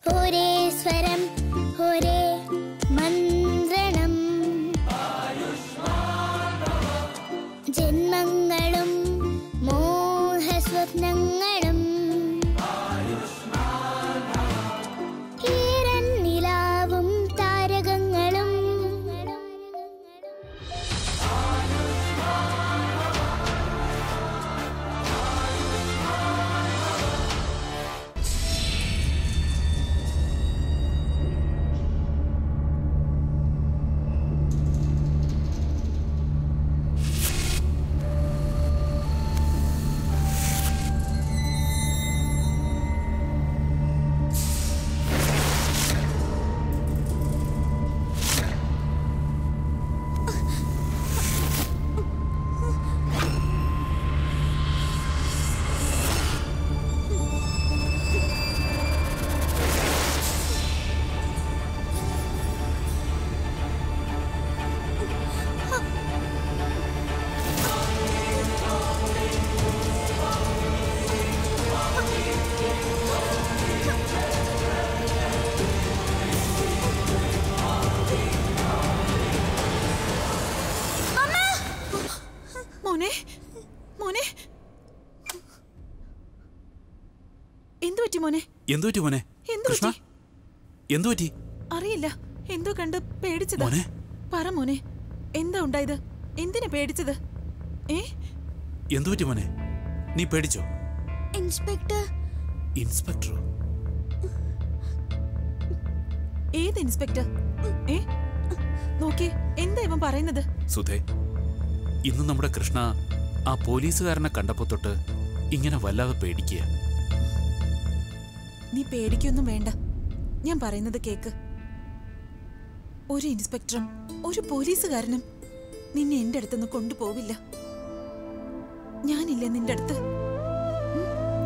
ഒരേ സ്വരം ഒരേ മന്ത്രണം ജന്മങ്ങളും മോഹസ്വപ്നങ്ങളും ഈരൻ നിലാവും താരകങ്ങളും മോനെ മോനെ എന്തു പറ്റി മോനെ എന്തു പറ്റി മോനെ എന്തു കൃഷ്ണ പറ്റി എന്തു പറ്റി അറിയില്ല എന്തോ കണ്ട് പേടിച്ചതാ മോനെ പറ മോനെ എന്താ ഉണ്ടായത് എന്തിനാ പേടിച്ചത് ഏ എന്തു പറ്റി മോനെ നീ പേടിച്ചോ ഇൻസ്പെക്ടർ ഇൻസ്പെക്ടറോ ഏത് ഇൻസ്പെക്ടർ ഏ നോക്കിയേ എന്താ ഇവൻ പറയുന്നത് സുധേ ഇന്ന് നമ്മുടെ കൃഷ്ണ ആ പോലീസുകാരനെ കണ്ടപ്പോ തൊട്ട് ഇങ്ങനെ വല്ലാതെ പേടിക്കുക നീ പേടിക്കൊന്നും വേണ്ട ഞാൻ പറയുന്നത് കേക്ക് ഒരു ഇൻസ്പെക്ടറും ഒരു പോലീസുകാരനും നിന്നെ എന്റെ അടുത്തുനിന്ന് കൊണ്ടുപോവില്ല ഞാനില്ലേ നിന്റെ അടുത്ത് ഉം?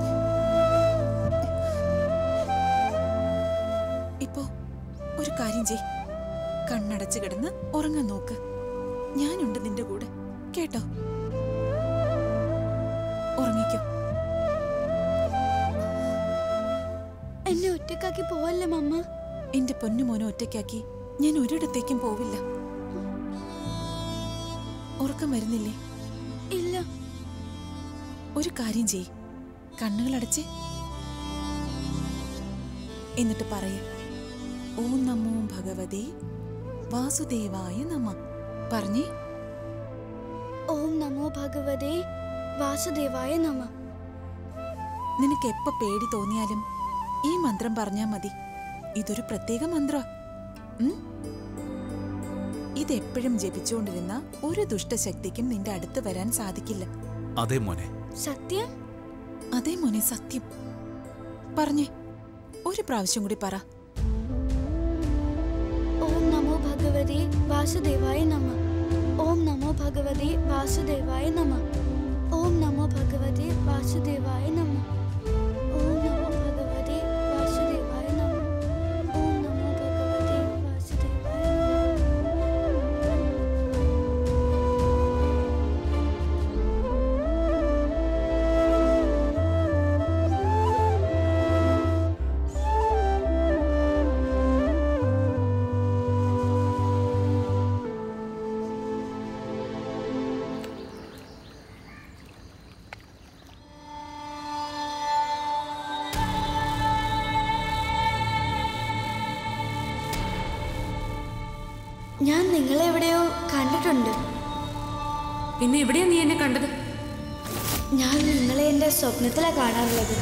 ഇപ്പോ ഒരു കാര്യം ചെയ് കണ്ണടച്ച് കിടന്ന് ഉറങ്ങാൻ നോക്ക് ഞാനുണ്ട് നിന്റെ കൂടെ കേട്ടോ ഉറങ്ങിക്കോ എന്നെ ഒറ്റക്കാക്കി പോവല്ലേ മമ്മ എന്റെ പൊന്നുമോനെ ഒറ്റയ്ക്കാക്കി ഞാൻ ഒരിടത്തേക്കും പോവില്ല ഉറക്കം വരുന്നില്ലേ ഇല്ല ഒരു കാര്യം ചെയ് കണ്ണുകൾ അടച്ചേ എന്നിട്ട് പറയ ഓം നമോ ഭഗവതേ വാസുദേവായ നമ പറഞ്ഞേ ഓം നമോ ഭഗവതേ വാസുദേവായ നമ നിനക്ക് എപ്പ പേടി തോന്നിയാലും ഈ മന്ത്രം പറഞ്ഞാ മതി ഇതൊരു പ്രത്യേക മന്ത്ര ഇതെപ്പോഴും ജപിച്ചുകൊണ്ടിരുന്ന ഒരു ദുഷ്ടശക്തിക്കും നിന്റെ അടുത്ത് വരാൻ സാധിക്കില്ല അതേ മോനെ സത്യം അതേ മോനെ സത്യം പറഞ്ഞേ ഒരു പ്രാവശ്യം കൂടി പറ ഓം നമോ ഭഗവതേ വാസുദേവായ നമ ഓം നമോ ഭഗവതേ വാസുദേവായ നമ ഓം നമോ ഭഗവതേ വാസുദേവായ നമ ഓം നമോ ഭഗവതേ വാസുദേവായ നമ ഓം നമോ ഭഗവതേ വാസുദേവായ നമ ഞാൻ നിങ്ങളെ എവിടെയോ കണ്ടിട്ടുണ്ട് പിന്നെ എവിടെയാ നീ എന്നെ കണ്ടത് ഞാൻ നിങ്ങളെ എൻ്റെ സ്വപ്നത്തിലാണ് കാണാറുള്ളത്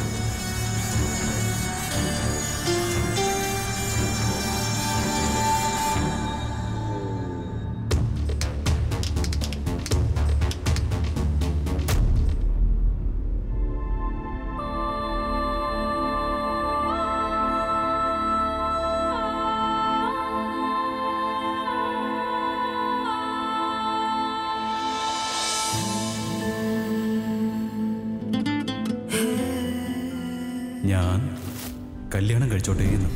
ഞാൻ കല്യാണം കഴിച്ചോട്ടെ എന്ന്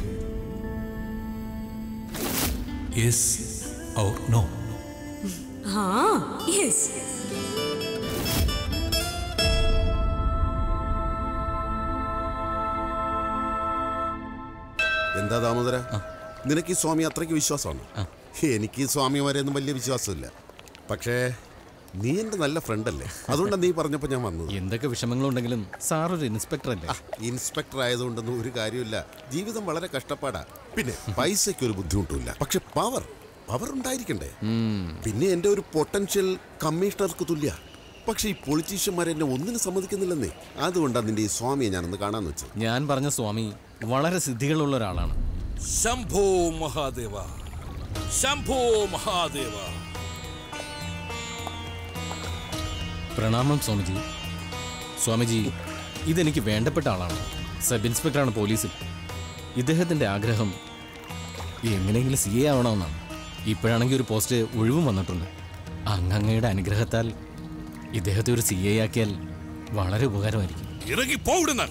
യെസ് ഔർ നോ ആ യെസ് എന്താ ദാമോദര നിനക്ക് ഈ സ്വാമി അത്രയ്ക്ക് വിശ്വാസമാണ് എനിക്ക് ഈ സ്വാമിമാരെയൊന്നും വലിയ വിശ്വാസമില്ല പക്ഷേ നീ എൻ്റെ നല്ല ഫ്രണ്ടല്ലേ അതുകൊണ്ടാണ് നീ പറഞ്ഞപ്പോൾ ഞാൻ വന്നത് എന്തൊക്കെ വിഷമങ്ങളുണ്ടെങ്കിലും സാർ ഒരു ഇൻസ്പെക്ടർ അല്ലേ ഇൻസ്പെക്ടർ ആയതുകൊണ്ടൊന്നും ഒരു കാര്യമില്ല ജീവിതം വളരെ കഷ്ടപ്പാടാ പിന്നെ പൈസയ്ക്ക് ഒരു ബുദ്ധിമുട്ടുമില്ല പക്ഷെ പവർ പവർ ഉണ്ടായിരിക്കണ്ടേ പിന്നെ എൻ്റെ ഒരു പൊട്ടൻഷ്യൽ കമ്മീഷണർക്ക് തുല്യ പക്ഷെ ഈ പൊളിറ്റീഷ്യന്മാർ എന്നെ ഒന്നിനും സമ്മതിക്കുന്നില്ലെന്നേ അതുകൊണ്ടാണ് നിന്റെ ഈ സ്വാമിയെ ഞാനൊന്ന് കാണാന്ന് വെച്ചത് ഞാൻ പറഞ്ഞ സ്വാമി വളരെ സിദ്ധികളുള്ള ഒരാളാണ് ശംഭോ മഹാദേവ ശംഭോ മഹാദേവ പ്രണാമം സ്വാമിജി സ്വാമിജി ഇതെനിക്ക് വേണ്ടപ്പെട്ട ആളാണ് സബ് ഇൻസ്പെക്ടറാണ് പോലീസിൽ ഇദ്ദേഹത്തിൻ്റെ ആഗ്രഹം എങ്ങനെയെങ്കിലും സി എ ആവണമെന്നാണ് ഇപ്പോഴാണെങ്കിൽ ഒരു പോസ്റ്റ് ഒഴിവും വന്നിട്ടുണ്ട് അങ്ങങ്ങയുടെ അനുഗ്രഹത്താൽ ഇദ്ദേഹത്തെ ഒരു സി എ ആക്കിയാൽ വളരെ ഉപകാരമായിരിക്കും ഇറങ്ങി പോവിടുന്ന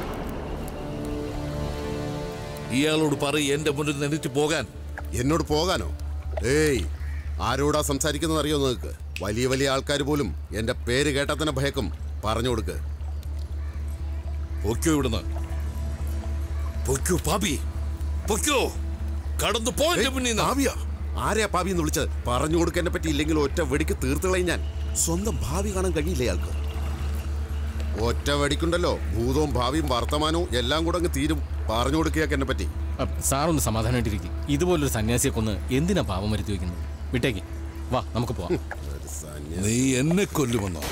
ഇയാളോട് പറയും എന്റെ മുന്നിൽ നിന്ന് എണീറ്റ് പോകാൻ എന്നോട് പോകാനോ ഏയ് ആരോടാ സംസാരിക്കുന്നത് അറിയോ നിങ്ങൾക്ക് വലിയ വലിയ ആൾക്കാർ പോലും എൻ്റെ പേര് കേട്ടാൽ തന്നെ ഭയക്കും പറഞ്ഞു കൊടുക്ക് പൊയ്ക്കോ ഇവിടുന്ന് പൊയ്ക്കോ പാപി പൊയ്ക്കോ കടന്നു പോ എന്റെ മുന്നിൽ നിന്ന് ഭാവിയാ ആരെയാ ഭാവി എന്ന് വിളിച്ചത് പറഞ്ഞു കൊടുക്കാനെ പറ്റി ഇല്ലെങ്കിൽ ഒറ്റ വെടിക്ക് തീർത്തുകളയും ഞാൻ സ്വന്തം ഭാവി കാണാൻ കഴിയില്ല അയാൾക്ക് ഒറ്റ വെടിക്കുണ്ടല്ലോ ഭൂതവും ഭാവിയും വർത്തമാനവും എല്ലാം കൂടെ അങ്ങ് തീരും പറഞ്ഞു കൊടുക്കുകയൊക്കെ എന്നെ പറ്റി അപ്പ് സാർ ഒന്ന് സമാധാനമായിട്ടിരിക്കും ഇതുപോലൊരു സന്യാസിയെ കൊന്ന് എന്തിനാ പാപം വരുത്തി വയ്ക്കുന്നത് വിട്ടേക്ക് വാ നമുക്ക് പോവാം ഒരു സന്യാസി. നീ എന്നെ കൊല്ലുമെന്നോ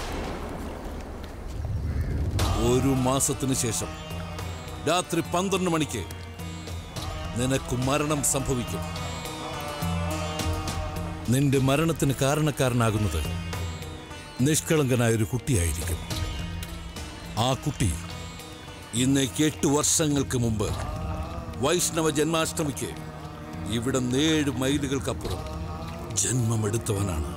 ഒരു മാസത്തിന് ശേഷം രാത്രി പന്ത്രണ്ട് മണിക്ക് നിനക്ക് മരണം സംഭവിക്കും നിന്റെ മരണത്തിന് കാരണക്കാരനാകുന്നത് നിഷ്കളങ്കനായ ഒരു കുട്ടിയായിരിക്കും ആ കുട്ടി ഇന്നേക്ക് എട്ട് വർഷങ്ങൾക്ക് മുമ്പ് വൈഷ്ണവ ജന്മാഷ്ടമിക്ക് ഇവിടെ ഏഴ് മൈലുകൾക്കപ്പുറം ജന്മമെടുത്തവനാണ്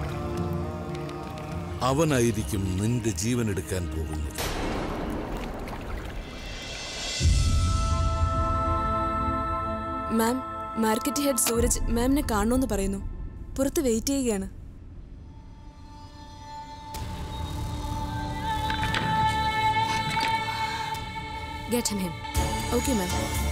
അവനായിരിക്കും നിന്റെ ജീവൻ എടുക്കാൻ പോകുന്നത് മാം മാർക്കറ്റ് ഹെഡ് സൂരജ് മാമിനെ കാണണമെന്ന് പറയുന്നു പുറത്ത് വെയിറ്റ് ചെയ്യുകയാണ് Get him him. Okay ma'am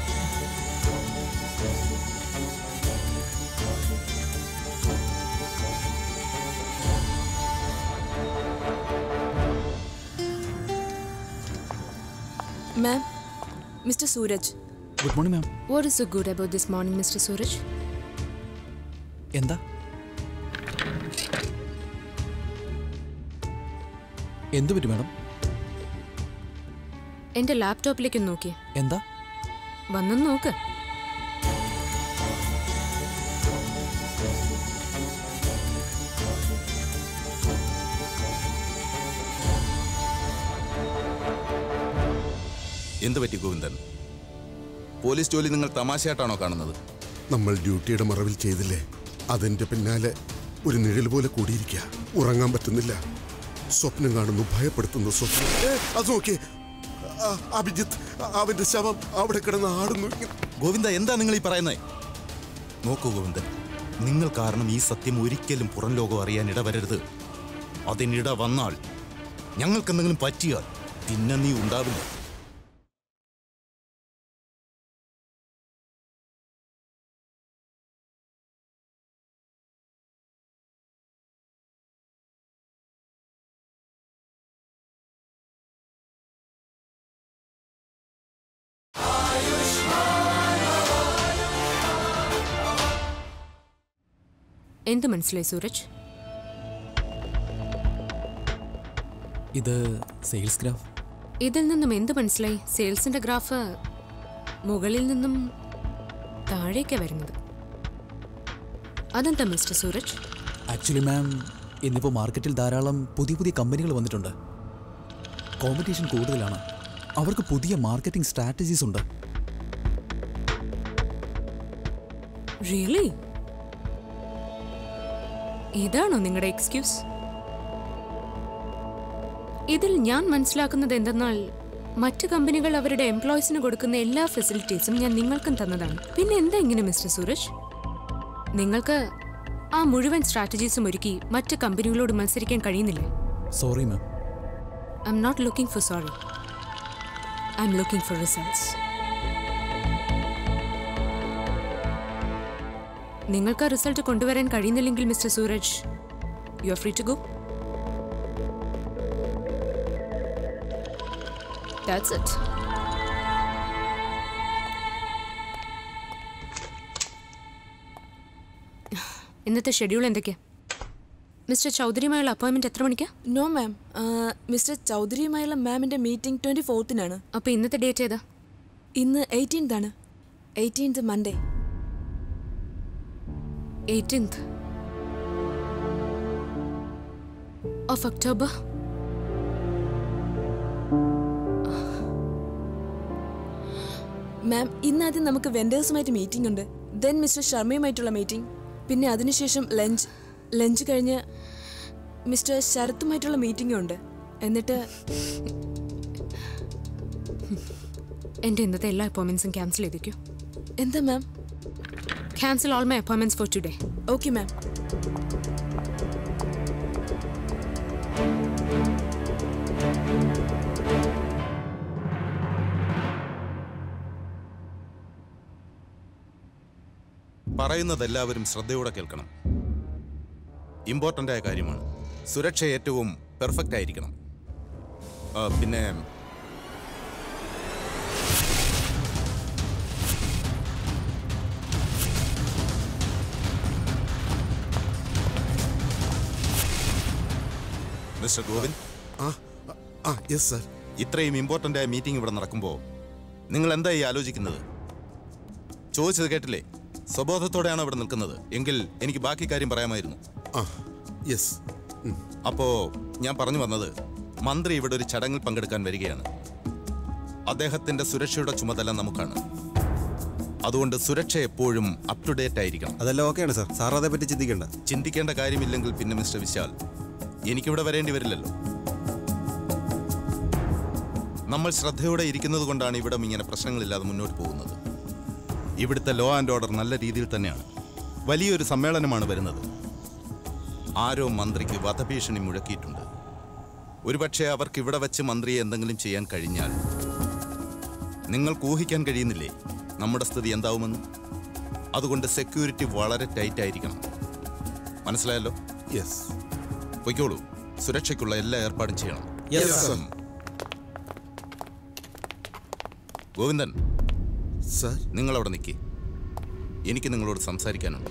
ma'am mister Sooraj good morning ma'am What is so good about this morning, Mr. Suraj? എന്താ എന്തു പറ്റി മാഡം എന്റെ ലാപ്ടോപ്പിലേക്ക് ഒന്ന് നോക്കിയേ എന്താ വന്നൊന്ന് നോക്ക് എന്ത് പറ്റി ഗോവിന്ദൻ പോലീസ് ജോലി നിങ്ങൾ തമാശയായിട്ടാണോ കാണുന്നത് നമ്മൾ ഡ്യൂട്ടിയുടെ മറവിൽ ചെയ്തില്ലേ അതിന്റെ പിന്നാലെ ഒരു നിഴൽ പോലെ കൂടിയിരിക്കുക ഉറങ്ങാൻ പറ്റുന്നില്ല സ്വപ്നം കാണുന്നു ഭയപ്പെടുത്തുന്നു സ്വപ്നം ഏ, അത് നോക്കിയേ ആ, അഭിജിത്ത് അവന്റെ ശവം അവിടെ കിടന്ന് ആടുന്നു ഇങ്ങനെ. ഗോവിന്ദ എന്താ നിങ്ങൾ ഈ പറയുന്നത് നോക്കൂ ഗോവിന്ദൻ നിങ്ങൾ കാരണം ഈ സത്യം ഒരിക്കലും പുറം ലോകം അറിയാൻ ഇടവരരുത് അതിനിട വന്നാൽ ഞങ്ങൾക്കെന്തെങ്കിലും പറ്റിയാൽ പിന്നെ നീ ഉണ്ടാവില്ല എന്ത് മനസ്സിലായി സൂരജ് ഇത് സെയിൽസ് ഗ്രാഫ് ഇതിൽ നിന്നും എന്ത് മനസ്സിലായി സെയിൽസിന്റെ ഗ്രാഫ് മുകളിൽ നിന്നും താഴേക്കാ വരുന്നത് അതെന്താ മിസ്റ്റർ സൂരജ് ആക്ച്വലി മാം ഇന്നിപ്പോൾ മാർക്കറ്റിൽ ധാരാളം പുതിയ പുതിയ കമ്പനികൾ വന്നിട്ടുണ്ട് കോമ്പറ്റീഷൻ കൂടുതലാണ് അവർക്ക് പുതിയ മാർക്കറ്റിംഗ് സ്ട്രാറ്റജീസ് ഉണ്ട് റിയലി ഇതാണോ നിങ്ങളുടെ എക്സ്ക്യൂസ് ഇതിൽ ഞാൻ മനസ്സിലാക്കുന്നത് എന്തെന്നാൽ മറ്റു കമ്പനികൾ അവരുടെ എംപ്ലോയീസിന് കൊടുക്കുന്ന എല്ലാ ഫെസിലിറ്റീസും ഞാൻ നിങ്ങൾക്കും തന്നതാണ് പിന്നെ എന്താ ഇങ്ങനെ മിസ്റ്റർ സൂരജ് നിങ്ങൾക്ക് ആ മുഴുവൻ സ്ട്രാറ്റജീസും ഒരുക്കി മറ്റ് കമ്പനികളോട് മത്സരിക്കാൻ കഴിയുന്നില്ലേ sorry ma'am I'm not looking for sorry I'm looking for results നിങ്ങൾക്ക് ആ റിസൾട്ട് കൊണ്ടുവരാൻ കഴിയുന്നില്ലെങ്കിൽ mister Sooraj you are free to go that's it ഇന്നത്തെ ഷെഡ്യൂൾ എന്തൊക്കെയാ മിസ്റ്റർ ചൗധരിയുമായുള്ള അപ്പോയിൻമെന്റ് എത്ര മണിക്കാ നോ മാം മിസ്റ്റർ ചൗധരിയുമായുള്ള മാമിന്റെ മീറ്റിംഗ് ട്വന്റി ഫോർത്തിനാണ് അപ്പോൾ ഇന്നത്തെ ഡേറ്റ് ഏതാ ഇന്ന് എയ്റ്റീൻത് ആണ് eighteenth Monday eighteenth of October ma'am ഇന്ന് ആദ്യം നമുക്ക് വെൻഡേഴ്സുമായിട്ട് മീറ്റിംഗ് ഉണ്ട് ദെൻ മിസ്റ്റർ ശർമ്മയുമായിട്ടുള്ള മീറ്റിംഗ് പിന്നെ അതിനുശേഷം ലഞ്ച് ലഞ്ച് കഴിഞ്ഞ് മിസ്റ്റർ ശരത്തുമായിട്ടുള്ള മീറ്റിംഗും ഉണ്ട് എന്നിട്ട് എൻ്റെ ഇന്നത്തെ എല്ലാ അപ്പോയിൻമെൻറ്റ്സും ക്യാൻസൽ ചെയ്തേക്കൂ എന്താ ma'am cancel all my appointments for today okay ma'am പറയുന്നത് എല്ലാവരും ശ്രദ്ധയോടെ കേൾക്കണം ഇമ്പോർട്ടൻ്റ് ആയ കാര്യമാണ് സുരക്ഷ ഏറ്റവും പെർഫെക്റ്റ് ആയിരിക്കണം ആ, പിന്നെ മിസ്റ്റർ ഗോവിന്ദ് ആ ആ യെസ് സർ ഇത്രയും ഇമ്പോർട്ടൻ്റ് ആയ മീറ്റിംഗ് ഇവിടെ നടക്കുമ്പോൾ നിങ്ങൾ എന്തായി ആലോചിക്കുന്നത് ചോദിച്ചത് കേട്ടില്ലേ സ്വബോധത്തോടെയാണ് ഇവിടെ നിൽക്കുന്നത് എങ്കിൽ എനിക്ക് ബാക്കി കാര്യം പറയാമായിരുന്നു ആ യെസ് അപ്പോ ഞാൻ പറഞ്ഞു വന്നത് മന്ത്രി ഇവിടെ ഒരു ചടങ്ങിൽ പങ്കെടുക്കാൻ വരികയാണ് അദ്ദേഹത്തിന്റെ സുരക്ഷയുടെ ചുമതല നമുക്കാണ് അതുകൊണ്ട് സുരക്ഷ എപ്പോഴും അപ് ടു ഡേറ്റ് ആയിരിക്കണം അതെല്ലാം ഓക്കെയാണ് സാർ സാർ അതേപ്പറ്റി ചിന്തിക്കേണ്ട ചിന്തിക്കേണ്ട കാര്യമില്ലെങ്കിൽ പിന്നെ മിസ്റ്റർ വിശാൽ എനിക്കിവിടെ വരേണ്ടി വരില്ലല്ലോ നമ്മൾ ശ്രദ്ധയോടെ ഇരിക്കുന്നത് കൊണ്ടാണ് ഇവിടെ ഇങ്ങനെ പ്രശ്നങ്ങളില്ലാതെ മുന്നോട്ട് പോകുന്നത് ഇവിടുത്തെ ലോ ആൻഡ് ഓർഡർ നല്ല രീതിയിൽ തന്നെയാണ് വലിയൊരു സമ്മേളനമാണ് വരുന്നത് ആരോ മന്ത്രിക്ക് വധഭീഷണി മുഴക്കിയിട്ടുണ്ട് ഒരുപക്ഷെ അവർക്ക് ഇവിടെ വെച്ച് മന്ത്രിയെ എന്തെങ്കിലും ചെയ്യാൻ കഴിഞ്ഞാൽ നിങ്ങൾക്ക് ഊഹിക്കാൻ കഴിയുന്നില്ലേ നമ്മുടെ സ്ഥിതി എന്താവുമെന്ന് അതുകൊണ്ട് സെക്യൂരിറ്റി വളരെ ടൈറ്റ് ആയിരിക്കണം മനസ്സിലായല്ലോ യെസ് പൊയ്ക്കോളൂ സുരക്ഷയ്ക്കുള്ള എല്ലാ ഏർപ്പാടും ചെയ്യണം Yes, sir. ഉം. ഗോവിന്ദൻ സർ നിങ്ങൾ അവിടെ നിൽക്കി എനിക്ക് നിങ്ങളോട് സംസാരിക്കാനുണ്ട്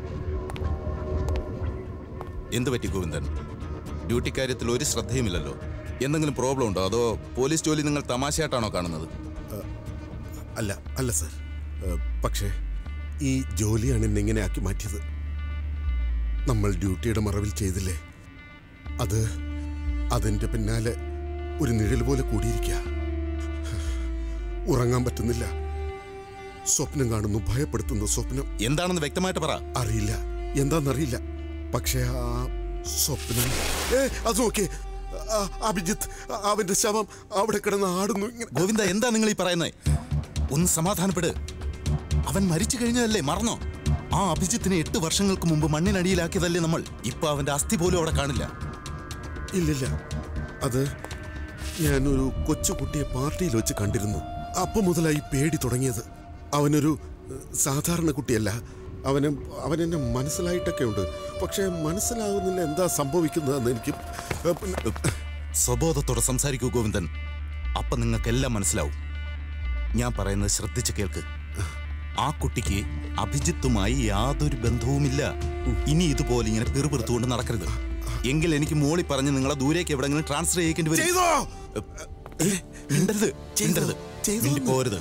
എന്ത് പറ്റി ഗോവിന്ദൻ ഡ്യൂട്ടി കാര്യത്തിൽ ഒരു ശ്രദ്ധയുമില്ലല്ലോ എന്തെങ്കിലും പ്രോബ്ലം ഉണ്ടോ അതോ പോലീസ് ജോലി നിങ്ങൾ തമാശയായിട്ടാണോ കാണുന്നത് അല്ല അല്ല സർ ഏഹ്, പക്ഷേ ഈ ജോലിയാണ് എന്നെ ഇങ്ങനെ ആക്കി മാറ്റിയത് നമ്മൾ ഡ്യൂട്ടിയുടെ മറവിൽ ചെയ്തില്ലേ അത് അതിൻ്റെ പിന്നാലെ ഒരു നിഴൽ പോലെ കൂടിയിരിക്കുക ഉറങ്ങാൻ പറ്റുന്നില്ല സ്വപ്നം കാണുന്നു ഭയപ്പെടുത്തുന്ന സ്വപ്നം എന്താണെന്ന് വ്യക്തമായിട്ട് പറ അറിയില്ല എന്താണെന്നറിയില്ല പക്ഷേ ആ സ്വപ്നം ഏ അത് നോക്കിയേ ആ, അഭിജിത്ത് അവന്റെ ശവം അവിടെ കിടന്ന് ആടുന്നു ഇങ്ങനെ ഗോവിന്ദ എന്താ നിങ്ങൾ ഈ പറയുന്നത് ഒന്ന് സമാധാനപ്പെട് അവൻ മരിച്ചു കഴിഞ്ഞതല്ലേ മറന്നോ ആ അഭിജിത്തിനെ എട്ട് വർഷങ്ങൾക്ക് മുമ്പ് മണ്ണിനടിയിലാക്കിയതല്ലേ നമ്മൾ ഇപ്പൊ അവന്റെ അസ്ഥി പോലും അവിടെ കാണില്ല ഇല്ലില്ല അത് ഞാനൊരു കൊച്ചുകുട്ടിയെ പാർട്ടിയിൽ വെച്ച് കണ്ടിരുന്നു അപ്പം മുതലായി പേടി തുടങ്ങിയത് അവനൊരു ഏഹ്, സാധാരണ കുട്ടിയല്ല അവന് അവനെന്നെ മനസ്സിലായിട്ടൊക്കെ ഉണ്ട് പക്ഷേ മനസ്സിലാകുന്നില്ല എന്താ സംഭവിക്കുന്നതെന്ന് എനിക്ക് ഏഹ്, പിന്നെ, സ്വബോധത്തോടെ സംസാരിക്കൂ ഗോവിന്ദൻ അപ്പൊ നിങ്ങൾക്കെല്ലാം മനസ്സിലാവും ഞാൻ പറയുന്നത് ശ്രദ്ധിച്ച് കേൾക്ക് ആ കുട്ടിക്ക് അഭിജിത്തുമായി യാതൊരു ബന്ധവുമില്ല ഇനി ഇതുപോലെ ഇങ്ങനെ പിറുപിറുത്തുകൊണ്ട് നടക്കരുത് എങ്കിൽ എനിക്ക് മോളി പറഞ്ഞ് നിങ്ങളെ ദൂരേക്ക് എവിടെങ്കിലും ട്രാൻസ്ഫർ ചെയ്യേണ്ടി വരും ചെയ്തോ ഏ, മിണ്ടരുത് മിണ്ടരുത് ചെയ്തോ? മിണ്ടി പോരുത്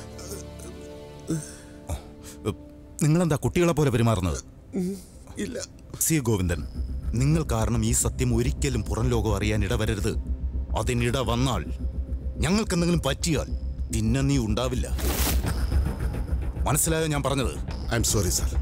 നിങ്ങളെന്താ കുട്ടികളെ പോലെ പെരുമാറുന്നത് ഉം, ഇല്ല സി ഗോവിന്ദൻ നിങ്ങൾ കാരണം ഈ സത്യം ഒരിക്കലും പുറം ലോകം അറിയാൻ ഇടവരരുത് അതിനിട വന്നാൽ ഞങ്ങൾക്ക് എന്തെങ്കിലും പറ്റിയാൽ പിന്നെ നീ ഉണ്ടാവില്ല മനസ്സിലായോ ഞാൻ പറഞ്ഞത് ഐ എം സോറി സാർ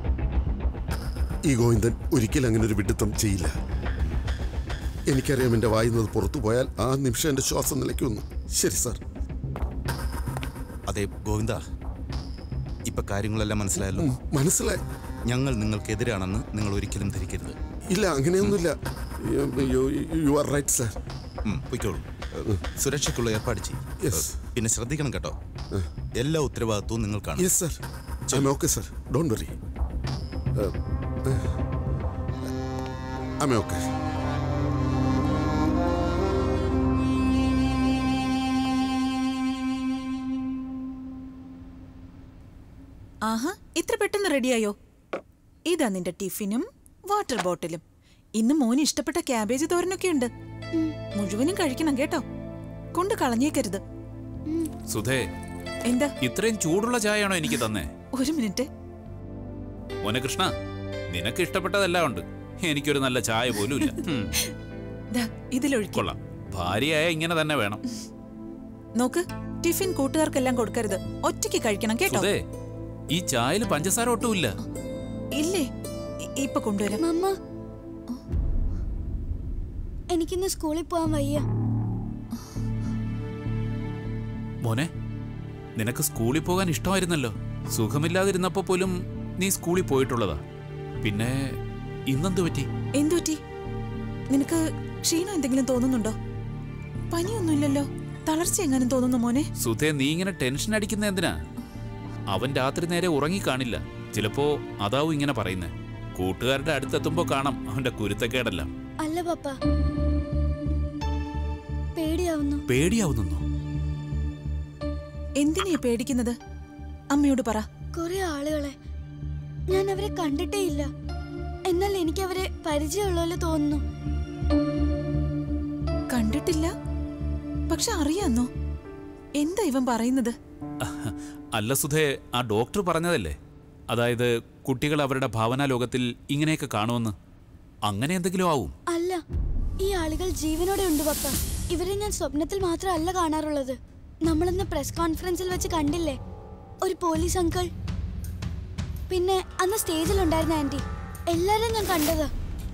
ഈ ഗോവിന്ദൻ ഒരിക്കലും അങ്ങനെ ഒരു വിഡിത്തം ചെയ്യില്ല എനിക്കറിയാം എൻ്റെ വായുന്നത് പുറത്തു പോയാൽ ആ നിമിഷം എൻ്റെ ശ്വാസം നിലയ്ക്കുന്നു ശരി സാർ അതെ ഗോവിന്ദ ഇപ്പൊ കാര്യങ്ങളെല്ലാം മനസ്സിലായല്ലോ മനസ്സിലായി ഞങ്ങൾ നിങ്ങൾക്കെതിരാണെന്ന് നിങ്ങൾ ഒരിക്കലും ധരിക്കരുത് ഇല്ല അങ്ങനെയൊന്നുമില്ല യു ആർ റൈറ്റ് സാർ ഉം, പൊയ്ക്കോളൂ സുരക്ഷയ്ക്കുള്ള ഏർപ്പാട് ചെയ്യും Yes. പിന്നെ ശ്രദ്ധിക്കണം കേട്ടോ എല്ലാ ഉത്തരവാദിത്വവും നിങ്ങൾക്കാണ് yes sir I okay sir don't worry അമ്മ ഓക്കെ ആഹാ ഇത്ര പെട്ടെന്ന് റെഡിയായോ ഇതാ നിന്റെ ടിഫിനും വാട്ടർ ബോട്ടിലും ഇന്ന് മോന് ഇഷ്ടപ്പെട്ട ക്യാബേജ് തോരനൊക്കെ ഉണ്ട് മുഴുവനും കഴിക്കണം കേട്ടോ കൊണ്ട് കളഞ്ഞേക്കരുത് സുധേ എന്താ ഇത്രയും ചൂടുള്ള ചായയാണോ എനിക്ക് തന്നേ ഒരു മിനിറ്റ് മോനെ കൃഷ്ണ നിനക്ക് ഇഷ്ടപ്പെട്ടതെല്ലാം ഉണ്ട് എനിക്കൊരു നല്ല ചായ പോലും ഇല്ല ഉം, ദാ ഇതിലൊഴിക്കും കൊള്ളാം ഭാര്യയായ ഇങ്ങനെ തന്നെ വേണം നോക്ക് ടിഫിൻ കൂട്ടുകാർക്കെല്ലാം കൊടുക്കരുത് ഒറ്റയ്ക്ക് കഴിക്കണം കേട്ടോ സുധേ ഈ ചായയിൽ പഞ്ചസാര ഒട്ടുമില്ല ഇല്ലേ ഇ- ഇപ്പൊ കൊണ്ടുവരാം മമ്മ എനിക്കിന്ന് സ്കൂളിൽ പോകാൻ വയ്യ മോനെ നിനക്ക് സ്കൂളിൽ പോകാൻ ഇഷ്ടമായിരുന്നല്ലോ സുഖമില്ലാതിരുന്നപ്പോ പോലും നീ സ്കൂളിൽ പോയിട്ടുള്ളതാ പിന്നെ ഇന്നെന്തു പറ്റി എന്തു പറ്റി നിനക്ക് ക്ഷീണം എന്തെങ്കിലും തോന്നുന്നുണ്ടോ പനിയൊന്നുമില്ലല്ലോ തളർച്ച എങ്ങാനും തോന്നുന്നു മോനെ സുധേ നീ ഇങ്ങനെ ടെൻഷൻ അടിക്കുന്ന എന്തിനാ അവൻ രാത്രി നേരെ ഉറങ്ങിക്കാണില്ല ചിലപ്പോ അതാവും ഇങ്ങനെ പറയുന്നേ കൂട്ടുകാരുടെ അടുത്തെത്തുമ്പോ കാണാം അവന്റെ കുരുത്തക്കേടെല്ലാം അല്ല പപ്പ പേടിയാവുന്നു പേടിയാവുന്നു എന്തിനാ പേടിക്കുന്നത് അമ്മയോട് പറ കുറെ ആളുകളെ ഞാൻ അവരെ കണ്ടിട്ടേ ഇല്ല എന്നാൽ എനിക്ക് അവരെ പരിചയമുള്ള തോന്നുന്നു കണ്ടിട്ടില്ല പക്ഷെ അറിയാന്നോ എന്താ ഇവൻ പറയുന്നത് അല്ല സുധേ ആ ഡോക്ടർ പറഞ്ഞതല്ലേ അതായത് കുട്ടികൾ അവരുടെ ഭാവനാ ലോകത്തിൽ ഇങ്ങനെയൊക്കെ കാണുമെന്ന് അങ്ങനെ എന്തെങ്കിലും ആവും അല്ല ഈ ആളുകൾ ജീവനോടെ ഉണ്ട് പപ്പ ഇവരെ ഞാൻ സ്വപ്നത്തിൽ മാത്രമല്ല കാണാറുള്ളത് നമ്മളിന്ന് പ്രസ് കോൺഫറൻസിൽ വെച്ച് കണ്ടില്ലേ ഒരു പോലീസ് അങ്കിൾ പിന്നെ അന്ന് സ്റ്റേജിലുണ്ടായിരുന്ന ആന്റി എല്ലാരും ഞാൻ കണ്ടതാ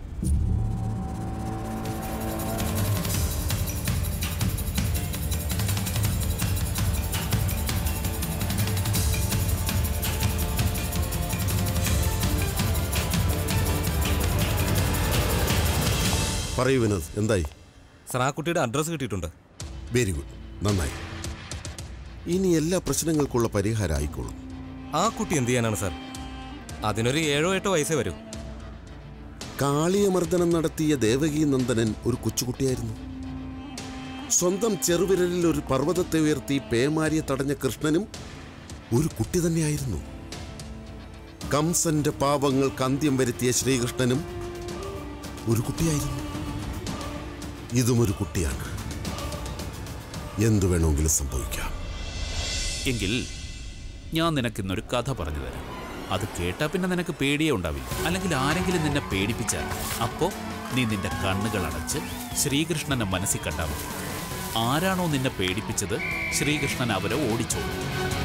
പറയൂ വിനോദ് എന്തായി സർ ആ കുട്ടിയുടെ അഡ്രസ്സ് കിട്ടിയിട്ടുണ്ട് വെരി ഗുഡ് നന്നായി ഇനി എല്ലാ പ്രശ്നങ്ങൾക്കുള്ള പരിഹാരം ആയിക്കോളും ആ കുട്ടി എന്ത് ചെയ്യാനാണ് സാർ അതിനൊരു ഏഴോ എട്ടോ വയസ്സേ വരൂ കാളിയമർദ്ദനം നടത്തിയ ദേവകി നന്ദനൻ ഒരു കൊച്ചുകുട്ടിയായിരുന്നു സ്വന്തം ചെറുവിരലിൽ ഒരു പർവ്വതത്തെ ഉയർത്തി പേമാരിയെ തടഞ്ഞ കൃഷ്ണനും ഒരു കുട്ടി തന്നെയായിരുന്നു കംസന്റെ പാപങ്ങൾക്ക് അന്ത്യം വരുത്തിയ ശ്രീകൃഷ്ണനും ഒരു കുട്ടിയായിരുന്നു ഇതും ഒരു കുട്ടിയാണ് എന്തു വേണമെങ്കിലും സംഭവിക്കാം എങ്കിൽ ഞാൻ നിനക്കിന്നൊരു കഥ പറഞ്ഞു തരാം അത് കേട്ടാ പിന്നെ നിനക്ക് പേടിയേ ഉണ്ടാവില്ല അല്ലെങ്കിൽ ആരെങ്കിലും നിന്നെ പേടിപ്പിച്ചാൽ അപ്പോ നീ നിന്റെ കണ്ണുകൾ അടച്ച് ശ്രീകൃഷ്ണനെ മനസ്സിൽ കണ്ടാൽ മതി ആരാണോ നിന്നെ പേടിപ്പിച്ചത് ശ്രീകൃഷ്ണൻ അവരെ ഓടിച്ചോളും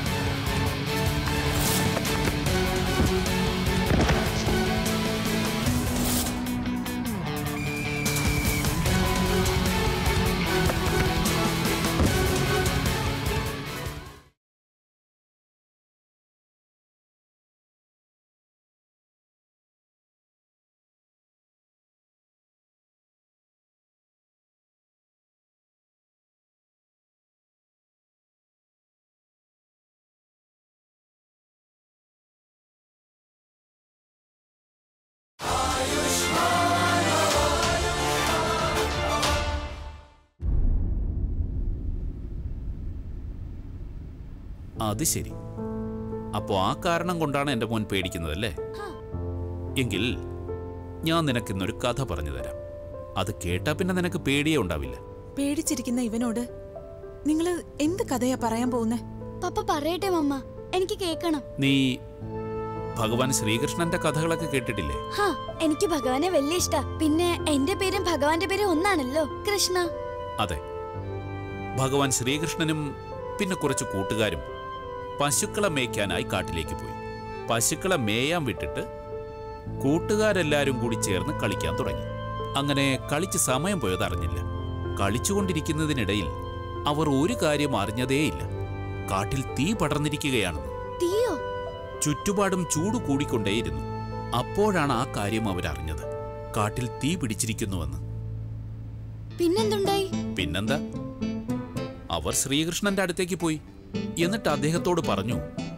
അത് ശരി അപ്പോ ആ കാരണം കൊണ്ടാണ് എൻ്റെ മോൻ പേടിക്കുന്നതല്ലേ എങ്കിൽ ഞാൻ നിനക്കിന്നൊരു കഥ പറഞ്ഞു തരാം അത് കേട്ടാ പിന്നെ നിനക്ക് പേടിയേ ഉണ്ടാവില്ല പേടിച്ചിരിക്കുന്ന ഇവനോട് നിങ്ങള് എന്ത് കഥയാ പറയാൻ പോകുന്നേ പപ്പ പറയട്ടെ മമ്മ എനിക്ക് കേൾക്കണം നീ ഭഗവാൻ ശ്രീകൃഷ്ണന്റെ കഥകളൊക്കെ കേട്ടിട്ടില്ലേ ഹാ എനിക്ക് ഭഗവാനെ വലിയ ഇഷ്ടാ പിന്നെ എന്റെ പേരും ഭഗവാന്റെ പേരും ഒന്നാണല്ലോ കൃഷ്ണ അതെ ഭഗവാൻ ശ്രീകൃഷ്ണനും പിന്നെ കുറച്ച് കൂട്ടുകാരും പശുക്കളെ മേയ്ക്കാനായി കാട്ടിലേക്ക് പോയി പശുക്കളെ മേയാൻ വിട്ടിട്ട് കൂട്ടുകാരെല്ലാരും കൂടി ചേർന്ന് കളിക്കാൻ തുടങ്ങി അങ്ങനെ കളിച്ച് സമയം പോയത് അറിഞ്ഞില്ല കളിച്ചുകൊണ്ടിരിക്കുന്നതിനിടയിൽ അവർ ഒരു കാര്യം അറിഞ്ഞതേയില്ല കാട്ടിൽ തീ പടർന്നിരിക്കുകയാണെന്ന് തീയോ ചുറ്റുപാടും ചൂട് കൂടിക്കൊണ്ടേയിരുന്നു അപ്പോഴാണ് ആ കാര്യം അവരറിഞ്ഞത് കാട്ടിൽ തീ പിടിച്ചിരിക്കുന്നുവെന്ന് പിന്നെന്തുണ്ടായി പിന്നെന്താ അവർ ശ്രീകൃഷ്ണന്റെ അടുത്തേക്ക് പോയി എന്നിട്ട് അദ്ദേഹത്തോട് പറഞ്ഞു